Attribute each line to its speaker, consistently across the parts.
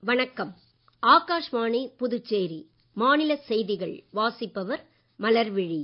Speaker 1: வணக்கம் ஆகாஷ்வாணி புதுச்சேரி மாநில செய்திகள் வாசிப்பவர் மலர்விழி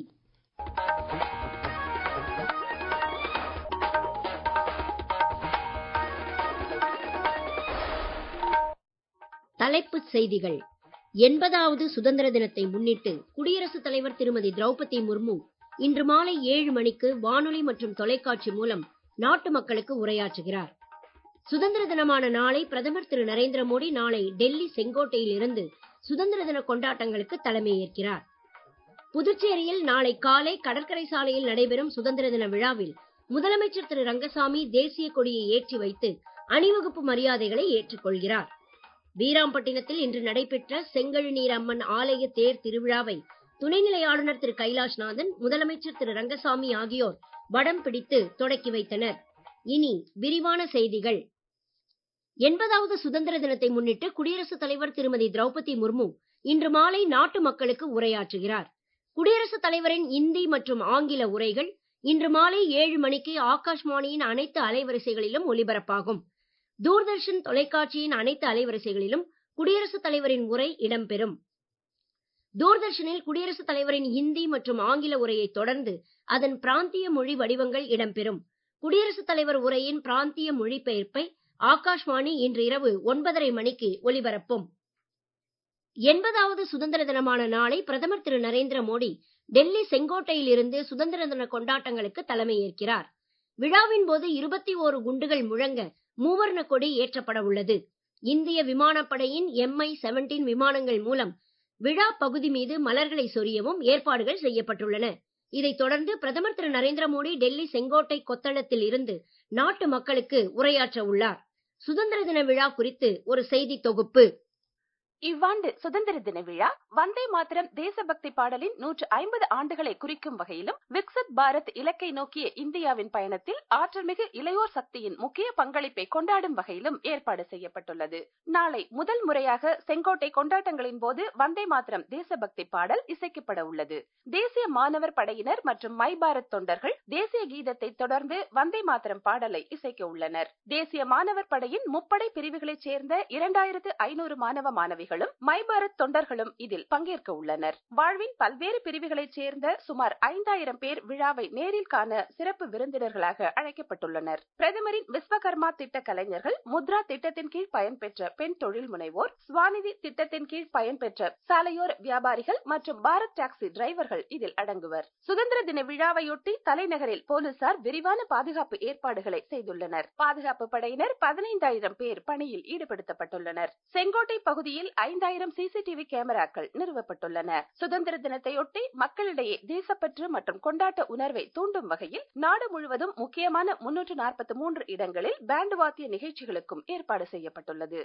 Speaker 1: தலைப்புச் செய்திகள் எண்பதாவது சுதந்திர தினத்தை முன்னிட்டு குடியரசுத் தலைவர் திருமதி திரௌபதி முர்மு இன்று மாலை ஏழு மணிக்கு வானொலி மற்றும் தொலைக்காட்சி மூலம் நாட்டு மக்களுக்கு உரையாற்றுகிறார் சுதந்திர தினமான நாளை பிரதமர் திரு நரேந்திர மோடி நாளை டெல்லி செங்கோட்டையில் இருந்து சுதந்திர தின கொண்டாட்டங்களுக்கு தலைமையேற்கிறார் புதுச்சேரியில் நாளை காலை கடற்கரை சாலையில் நடைபெறும் சுதந்திர தின விழாவில் முதலமைச்சர் திரு ரங்கசாமி தேசிய கொடியை ஏற்றி வைத்து அணிவகுப்பு மரியாதைகளை ஏற்றுக் கொள்கிறார் வீராம்பட்டினத்தில் இன்று நடைபெற்ற செங்கழுநீர் அம்மன் ஆலய தேர் திருவிழாவை துணைநிலை ஆளுநர் திரு கைலாஷ்நாதன் முதலமைச்சர் திரு ரங்கசாமி ஆகியோர் வடம் பிடித்து தொடக்கி வைத்தனர் இனி விரிவான செய்திகள் எண்பதாவது சுதந்திர தினத்தை முன்னிட்டு குடியரசுத் தலைவர் திருமதி திரௌபதி முர்மு இன்று மாலை நாட்டு மக்களுக்கு உரையாற்றுகிறார் குடியரசுத் தலைவரின் இந்தி மற்றும் ஆங்கில உரைகள் இன்று மாலை ஏழு மணிக்கு ஆகாஷ்வாணியின் அனைத்து அலைவரிசைகளிலும் ஒலிபரப்பாகும் தூர்தர்ஷன் தொலைக்காட்சியின் அனைத்து அலைவரிசைகளிலும் குடியரசுத் தலைவரின் உரை இடம்பெறும் தூர்தர்ஷனில் குடியரசுத் தலைவரின் ஹிந்தி மற்றும் ஆங்கில உரையை தொடர்ந்து அதன் பிராந்திய மொழி வடிவங்கள் இடம்பெறும் குடியரசுத் தலைவர் உரையின் பிராந்திய மொழிபெயர்ப்பை ஆகாஷ்வாணி இன்று இரவு ஒன்பதரை மணிக்கு ஒலிபரப்பும் எண்பதாவது சுதந்திர தினமான நாளை பிரதமர் திரு நரேந்திர மோடி டெல்லி செங்கோட்டையில் இருந்து சுதந்திர தின கொண்டாட்டங்களுக்கு தலைமையேற்கிறார் விழாவின் போது இருபத்தி ஓரு குண்டுகள் முழங்க மூவர்ண கொடி ஏற்றப்பட உள்ளது இந்திய விமானப்படையின் எம்ஐ செவன்டீன் விமானங்கள் மூலம் விழா பகுதி மீது மலர்களை சொரியவும் ஏற்பாடுகள் செய்யப்பட்டுள்ளன இதைத் தொடர்ந்து பிரதமர் திரு நரேந்திர மோடி டெல்லி செங்கோட்டை கொத்தளத்தில் இருந்து நாட்டு மக்களுக்கு உரையாற்ற உள்ளார் சுதந்திர தின விழா குறித்து ஒரு செய்தி தொகுப்பு
Speaker 2: இவ்வாண்டு சுதந்திர தின விழா வந்தே மாத்திரம் தேசபக்தி பாடலின் நூற்று ஐம்பது ஆண்டுகளை குறிக்கும் வகையிலும் விக்சித் பாரத் இலக்கை நோக்கிய இந்தியாவின் பயணத்தில் ஆற்றல்மிகு இளையோர் சக்தியின் முக்கிய பங்களிப்பை கொண்டாடும் வகையிலும் ஏற்பாடு செய்யப்பட்டுள்ளது நாளை முதல் முறையாக செங்கோட்டை கொண்டாட்டங்களின் போது வந்தே மாத்திரம் தேசபக்தி பாடல் இசைக்கப்பட உள்ளது தேசிய மாணவர் படையினர் மற்றும் மை பாரத் தொண்டர்கள் தேசிய கீதத்தை தொடர்ந்து வந்தே மாத்திரம் பாடலை இசைக்க உள்ளனர் தேசிய மாணவர் படையின் முப்படை பிரிவுகளைச் சேர்ந்த இரண்டாயிரத்து ஐநூறு மாணவ மாணவிகள் மாணவிகளும் மை பாரத் தொண்டர்களும் இதில் பங்கேற்க உள்ளனர் வாழ்வின் பல்வேறு பிரிவுகளைச் சேர்ந்த சுமார் ஐந்தாயிரம் பேர் விழாவை நேரில் காண சிறப்பு விருந்தினர்களாக அழைக்கப்பட்டுள்ளனர் பிரதமரின் விஸ்வகர்மா திட்ட கலைஞர்கள் முத்ரா திட்டத்தின் கீழ் பயன்பெற்ற பெண் தொழில் முனைவோர் ஸ்வாநிதி திட்டத்தின் கீழ் பயன்பெற்ற சாலையோர வியாபாரிகள் மற்றும் பாரத் டாக்ஸி டிரைவர்கள் இதில் அடங்குவர் சுதந்திர தின விழாவையொட்டி தலைநகரில் போலீசார் விரிவான பாதுகாப்பு ஏற்பாடுகளை செய்துள்ளனர் பாதுகாப்பு படையினர் பதினைந்தாயிரம் பேர் பணியில் ஈடுபடுத்தப்பட்டுள்ளனர் செங்கோட்டை பகுதியில் ஐந்தாயிரம் சிசிடிவி கேமராக்கள் நிறுவப்பட்டுள்ளன சுதந்திர தினத்தையொட்டி மக்களிடையே தேசப்பற்று மற்றும் கொண்டாட்ட உணர்வை தூண்டும் வகையில் நாடு முழுவதும் முக்கியமான முன்னூற்று நாற்பத்தி மூன்று இடங்களில் பேண்ட் வாத்திய நிகழ்ச்சிகளுக்கும் ஏற்பாடு செய்யப்பட்டுள்ளது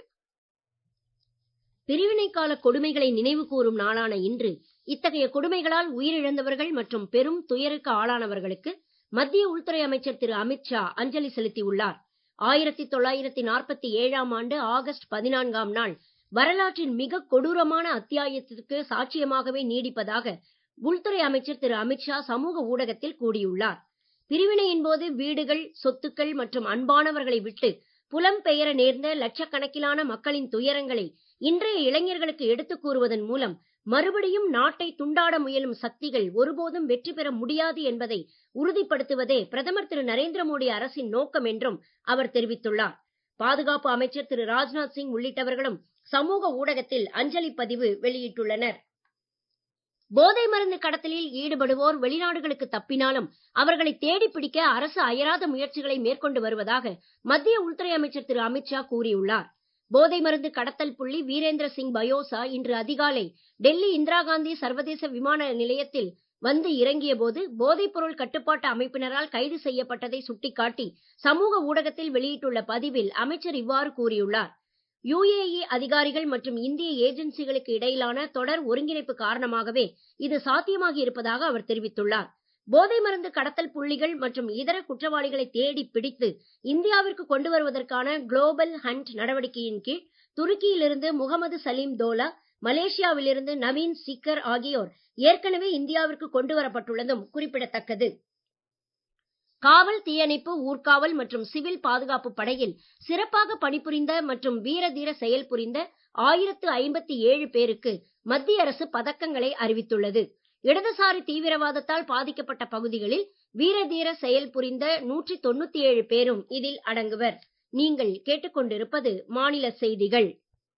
Speaker 1: பிரிவினை கால கொடுமைகளை நினைவு கூறும் நாளான இன்று இத்தகைய கொடுமைகளால் உயிரிழந்தவர்கள் மற்றும் பெரும் துயருக்கு ஆளானவர்களுக்கு மத்திய உள்துறை அமைச்சர் திரு அமித் ஷா அஞ்சலி செலுத்தியுள்ளார் ஆயிரத்தி தொள்ளாயிரத்தி நாற்பத்தி ஏழாம் ஆண்டு ஆகஸ்ட் பதினான்காம் நாள் வரலாற்றின் மிக கொடூரமான அத்தியாயத்திற்கு சாட்சியமாகவே நீடிப்பதாக உள்துறை அமைச்சர் திரு அமித்ஷா சமூக ஊடகத்தில் கூறியுள்ளார் பிரிவினையின் போது வீடுகள் சொத்துக்கள் மற்றும் அன்பானவர்களை விட்டு புலம் பெயர நேர்ந்த லட்சக்கணக்கிலான மக்களின் துயரங்களை இன்றைய இளைஞர்களுக்கு எடுத்துக் கூறுவதன் மூலம் மறுபடியும் நாட்டை துண்டாட முயலும் சக்திகள் ஒருபோதும் வெற்றி பெற முடியாது என்பதை உறுதிப்படுத்துவதே பிரதமர் திரு நரேந்திர மோடி அரசின் நோக்கம் என்றும் அவர் தெரிவித்துள்ளார் பாதுகாப்பு அமைச்சர் திரு ராஜ்நாத் சிங் உள்ளிட்டவர்களும் சமூக ஊடகத்தில் அஞ்சலி பதிவு வெளியிட்டுள்ளனர் போதை மருந்து கடத்தலில் ஈடுபடுவோர் வெளிநாடுகளுக்கு தப்பினாலும் அவர்களை தேடி பிடிக்க அரசு அயராத முயற்சிகளை மேற்கொண்டு வருவதாக மத்திய உள்துறை அமைச்சர் திரு அமித்ஷா கூறியுள்ளார் போதை மருந்து கடத்தல் புள்ளி வீரேந்திர சிங் பயோசா இன்று அதிகாலை டெல்லி இந்திரா காந்தி சர்வதேச விமான நிலையத்தில் வந்து இறங்கிய போது போதைப் பொருள் கட்டுப்பாட்டு அமைப்பினரால் கைது செய்யப்பட்டதை சுட்டிக்காட்டி சமூக ஊடகத்தில் வெளியிட்டுள்ள பதிவில் அமைச்சர் இவ்வாறு கூறியுள்ளார் யுஏஇ அதிகாரிகள் மற்றும் இந்திய ஏஜென்சிகளுக்கு இடையிலான தொடர் ஒருங்கிணைப்பு காரணமாகவே இது சாத்தியமாகி இருப்பதாக அவர் தெரிவித்துள்ளார் போதை மருந்து கடத்தல் புள்ளிகள் மற்றும் இதர குற்றவாளிகளை தேடி பிடித்து இந்தியாவிற்கு கொண்டு வருவதற்கான குளோபல் ஹண்ட் நடவடிக்கையின் கீழ் துருக்கியிலிருந்து முகமது சலீம் தோலா மலேசியாவிலிருந்து நவீன் சிக்கர் ஆகியோர் ஏற்கனவே இந்தியாவிற்கு கொண்டு வரப்பட்டுள்ளதும் குறிப்பிடத்தக்கது காவல் தீயணைப்பு ஊர்காவல் மற்றும் சிவில் பாதுகாப்பு படையில் சிறப்பாக பணிபுரிந்த மற்றும் வீர தீர செயல் புரிந்த ஆயிரத்து ஐம்பத்தி ஏழு பேருக்கு மத்திய அரசு பதக்கங்களை அறிவித்துள்ளது இடதுசாரி தீவிரவாதத்தால் பாதிக்கப்பட்ட பகுதிகளில் வீர தீர செயல் புரிந்த நூற்றி தொண்ணூத்தி ஏழு பேரும் இதில் அடங்குவர் நீங்கள் கேட்டுக்கொண்டிருப்பது மாநில செய்திகள்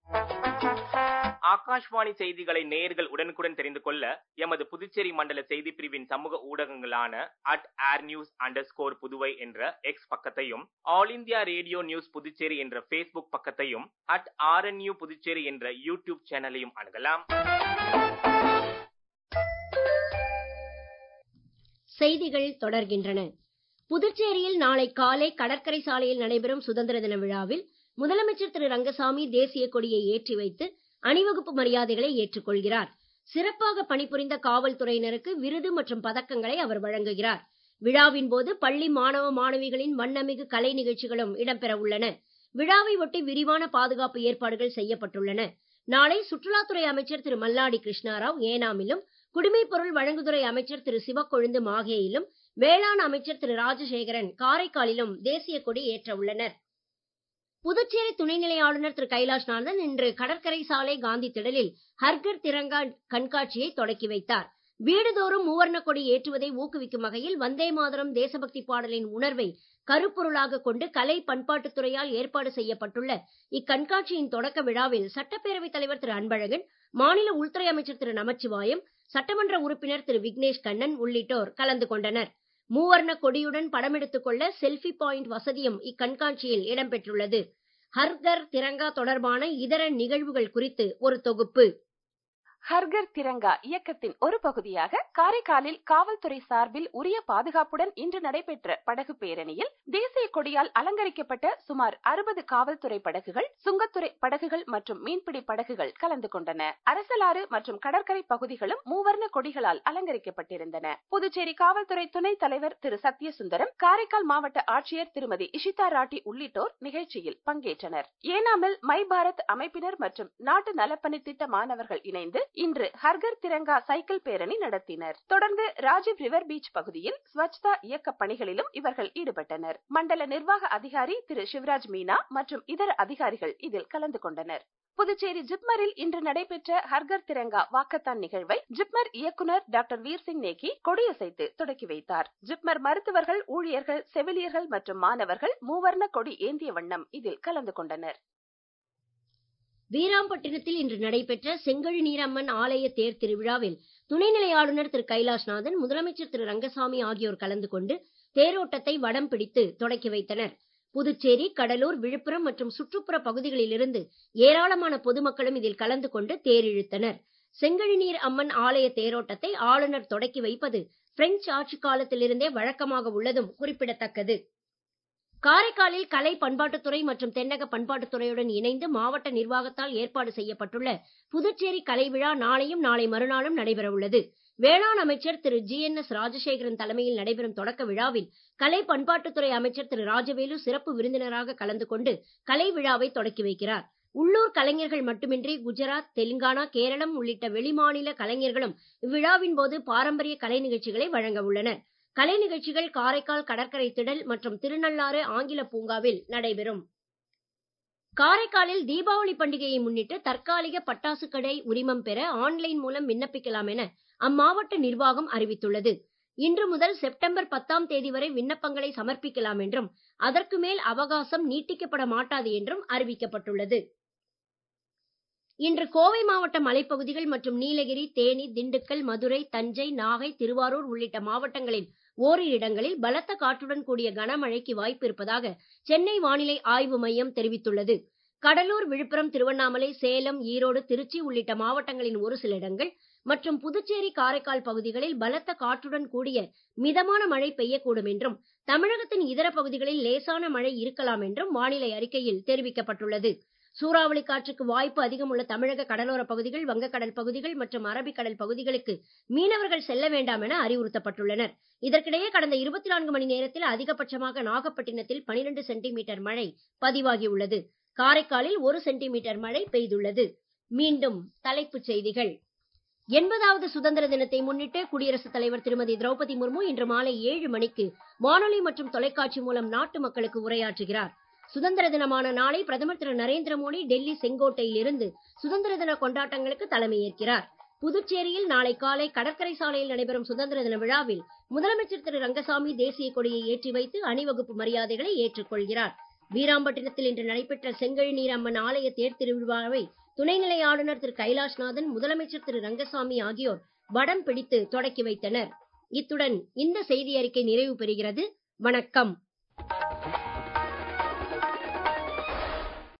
Speaker 3: ஆகாஷ்வாணி செய்திகளை நேயர்கள் உடனுக்குடன் தெரிந்து கொள்ள எமது புதுச்சேரி மண்டல செய்தி பிரிவின் சமூக ஊடகங்களான at air news under score Puduvai என்ற எக்ஸ் பக்கத்தையும் all India radio news Puducherry என்ற பேஸ்புக் பக்கத்தையும் அட் ஆர்என்யூ புதுச்சேரி என்ற யூடியூப் சேனலையும் அணுகலாம்
Speaker 1: செய்திகள் தொடர்கின்றன புதுச்சேரியில் நாளை காலை கடற்கரை சாலையில் நடைபெறும் சுதந்திர தின விழாவில் முதலமைச்சர் திரு ரங்கசாமி தேசிய கொடியை ஏற்றி வைத்து அணிவகுப்பு மரியாதைகளை ஏற்றுக்கொள்கிறார் சிறப்பாக பணிபுரிந்த காவல்துறையினருக்கு விருது மற்றும் பதக்கங்களை அவர் வழங்குகிறார் விழாவின் போது பள்ளி மாணவ மாணவிகளின் வண்ணமிகு கலை நிகழ்ச்சிகளும் இடம்பெற உள்ளன விழாவை ஒட்டி விரிவான பாதுகாப்பு ஏற்பாடுகள் செய்யப்பட்டுள்ளன நாளை சுற்றுலாத்துறை அமைச்சர் திரு மல்லாடி கிருஷ்ணாராவ் ஏனாமிலும் குடிமைப் பொருள் வழங்குதுறை அமைச்சர் திரு சிவக்கொழுந்து மாகேயிலும் வேளாண் அமைச்சர் திரு ராஜசேகரன் காரைக்காலிலும் தேசிய கொடி ஏற்ற உள்ளனர் புதுச்சேரி துணைநிலை ஆளுநர் திரு கைலாஷ்நாதன் இன்று கடற்கரை சாலை காந்தி திடலில் ஹர்கர் திரங்கா கண்காட்சியை தொடக்கி வைத்தார் வீடுதோறும் மூவர்ண கொடி ஏற்றுவதை ஊக்குவிக்கும் வகையில் வந்தே மாதரம் தேசபக்தி பாடலின் உணர்வை கருப்பொருளாக கொண்டு கலை பண்பாட்டுத் துறையால் ஏற்பாடு செய்யப்பட்டுள்ள இக்கண்காட்சியின் தொடக்க விழாவில் சட்டப்பேரவைத் தலைவர் திரு அன்பழகன் மாநில உள்துறை அமைச்சர் திரு நமச்சிவாயம் சட்டமன்ற உறுப்பினர் திரு விக்னேஷ் கண்ணன் உள்ளிட்டோர் கலந்து கொண்டனர் மூவர்ண கொடியுடன் படமெடுத்துக் கொள்ள செல்ஃபி பாயிண்ட் வசதியும் இக்கண்காட்சியில் இடம்பெற்றுள்ளது ஹர்கர் திரங்கா தொடர்பான இதர நிகழ்வுகள் குறித்து ஒரு தொகுப்பு
Speaker 2: ஹர்கர் திரங்கா இயக்கத்தின் ஒரு பகுதியாக காரைக்காலில் காவல்துறை சார்பில் உரிய பாதுகாப்புடன் இன்று நடைபெற்ற படகு பேரணியில் தேசிய கொடியால் அலங்கரிக்கப்பட்ட சுமார் அறுபது காவல்துறை படகுகள் சுங்கத்துறை படகுகள் மற்றும் மீன்பிடி படகுகள் கலந்து கொண்டன அரசலாறு மற்றும் கடற்கரை பகுதிகளும் மூவர்ண கொடிகளால் அலங்கரிக்கப்பட்டிருந்தன புதுச்சேரி காவல்துறை துணைத் தலைவர் திரு சத்யசுந்தரம் காரைக்கால் மாவட்ட ஆட்சியர் திருமதி இஷிதா ராட்டி உள்ளிட்டோர் நிகழ்ச்சியில் பங்கேற்றனர் ஏனாமில் மை பாரத் அமைப்பினர் மற்றும் நாட்டு நலப்பணி திட்ட மாணவர்கள் இணைந்து இன்று ஹர்கர் திரங்கா சைக்கிள் பேரணி நடத்தினர் தொடர்ந்து ராஜீவ் ரிவர் பீச் பகுதியில் ஸ்வச்தா இயக்க பணிகளிலும் இவர்கள் ஈடுபட்டனர் மண்டல நிர்வாக அதிகாரி திரு சிவராஜ் மீனா மற்றும் இதர அதிகாரிகள் இதில் கலந்து கொண்டனர் புதுச்சேரி ஜிப்மரில் இன்று நடைபெற்ற ஹர்கர் திரங்கா வாக்கத்தான் நிகழ்வை ஜிப்மர் இயக்குனர் டாக்டர் வீர்சிங் நேகி கொடியசைத்து தொடக்கி வைத்தார் ஜிப்மர் மருத்துவர்கள் ஊழியர்கள் செவிலியர்கள் மற்றும் மாணவர்கள் மூவர்ண கொடி ஏந்திய வண்ணம் இதில் கலந்து கொண்டனர்
Speaker 1: வீராம்பட்டினத்தில் இன்று நடைபெற்ற செங்கழி நீரம்மன் ஆலய தேர் திருவிழாவில் துணைநிலை ஆளுநர் திரு கைலாஷ்நாதன் முதலமைச்சர் திரு ரங்கசாமி ஆகியோர் கலந்து கொண்டு தேரோட்டத்தை வடம் பிடித்து தொடக்கி வைத்தனர் புதுச்சேரி கடலூர் விழுப்புரம் மற்றும் சுற்றுப்புற பகுதிகளிலிருந்து ஏராளமான பொதுமக்களும் இதில் கலந்து கொண்டு தேர் இழுத்தனர் செங்கழிநீர் அம்மன் ஆலய தேரோட்டத்தை ஆளுநர் தொடக்கி வைப்பது பிரெஞ்சு ஆட்சி காலத்திலிருந்தே வழக்கமாக உள்ளதும் குறிப்பிடத்தக்கது காரைக்காலில் கலை பண்பாட்டுத்துறை மற்றும் தென்னக பண்பாட்டுத்துறையுடன் இணைந்து மாவட்ட நிர்வாகத்தால் ஏற்பாடு செய்யப்பட்டுள்ள புதுச்சேரி கலை விழா நாளையும் நாளை மறுநாளும் நடைபெற உள்ளது வேளாண் அமைச்சர் திரு ஜி என் எஸ் ராஜசேகரன் தலைமையில் நடைபெறும் தொடக்க விழாவில் கலை பண்பாட்டுத்துறை அமைச்சர் திரு ராஜவேலு சிறப்பு விருந்தினராக கலந்து கொண்டு கலை விழாவை தொடக்கி வைக்கிறார் உள்ளூர் கலைஞர்கள் மட்டுமின்றி குஜராத் தெலுங்கானா கேரளம் உள்ளிட்ட வெளிமாநில கலைஞர்களும் இவ்விழாவின் போது பாரம்பரிய கலை நிகழ்ச்சிகளை வழங்க உள்ளனர் கலை நிகழ்ச்சிகள் காரைக்கால் கடற்கரை திடல் மற்றும் திருநள்ளாறு ஆங்கில பூங்காவில் நடைபெறும் காரைக்காலில் தீபாவளி பண்டிகையை முன்னிட்டு தற்காலிக பட்டாசு கடை உரிமம் பெற ஆன்லைன் மூலம் விண்ணப்பிக்கலாம் என அம்மாவட்ட நிர்வாகம் அறிவித்துள்ளது இன்று முதல் செப்டம்பர் பத்தாம் தேதி வரை விண்ணப்பங்களை சமர்ப்பிக்கலாம் என்றும் அதற்கு மேல் அவகாசம் நீட்டிக்கப்பட மாட்டாது என்றும் அறிவிக்கப்பட்டுள்ளது இன்று கோவை மாவட்ட மலைப்பகுதிகள் மற்றும் நீலகிரி தேனி திண்டுக்கல் மதுரை தஞ்சை நாகை திருவாரூர் உள்ளிட்ட மாவட்டங்களின் ஓரிரு இடங்களில் பலத்த காற்றுடன் கூடிய கனமழைக்கு வாய்ப்பு இருப்பதாக சென்னை வானிலை ஆய்வு மையம் தெரிவித்துள்ளது கடலூர் விழுப்புரம் திருவண்ணாமலை சேலம் ஈரோடு திருச்சி உள்ளிட்ட மாவட்டங்களின் ஒரு சில இடங்கள் மற்றும் புதுச்சேரி காரைக்கால் பகுதிகளில் பலத்த காற்றுடன் கூடிய மிதமான மழை பெய்யக்கூடும் என்றும் தமிழகத்தின் இதர பகுதிகளில் லேசான மழை இருக்கலாம் என்றும் வானிலை அறிக்கையில் தெரிவிக்கப்பட்டுள்ளது சூறாவளி காற்றுக்கு வாய்ப்பு அதிகம் உள்ள தமிழக கடலோர பகுதிகள் வங்கக்கடல் பகுதிகள் மற்றும் அரபிக்கடல் பகுதிகளுக்கு மீனவர்கள் செல்ல வேண்டாம் என அறிவுறுத்தப்பட்டுள்ளனர் இதற்கிடையே கடந்த இருபத்தி நான்கு மணி நேரத்தில் அதிகபட்சமாக நாகப்பட்டினத்தில் பனிரெண்டு சென்டிமீட்டர் மழை பதிவாகியுள்ளது காரைக்காலில் ஒரு சென்டிமீட்டர் மழை பெய்துள்ளது மீண்டும் தலைப்புச் செய்திகள் எண்பதாவது சுதந்திர தினத்தை முன்னிட்டு குடியரசுத் தலைவர் திருமதி திரௌபதி முர்மு இன்று மாலை ஏழு மணிக்கு வானொலி மற்றும் தொலைக்காட்சி மூலம் நாட்டு மக்களுக்கு உரையாற்றுகிறார் சுதந்திர தினமான நாளை பிரதமர் திரு நரேந்திர மோடி டெல்லி செங்கோட்டையில் இருந்து சுதந்திர தின கொண்டாட்டங்களுக்கு தலைமையேற்கிறார் புதுச்சேரியில் நாளை காலை கடற்கரை சாலையில் நடைபெறும் சுதந்திர தின விழாவில் முதலமைச்சர் திரு ரங்கசாமி தேசிய கொடியை ஏற்றி வைத்து அணிவகுப்பு மரியாதைகளை ஏற்றுக்கொள்கிறார் வீராம்பட்டினத்தில் இன்று நடைபெற்ற செங்கழுநீர் அம்மன் ஆலய தேர் திருவிழாவை துணைநிலை ஆளுநர் திரு கைலாஷ்நாதன் முதலமைச்சர் திரு ரங்கசாமி ஆகியோர் வடம் பிடித்து தொடக்கி வைத்தனர் இத்துடன் இந்த செய்தி அறிக்கை நிறைவு பெறுகிறது வணக்கம்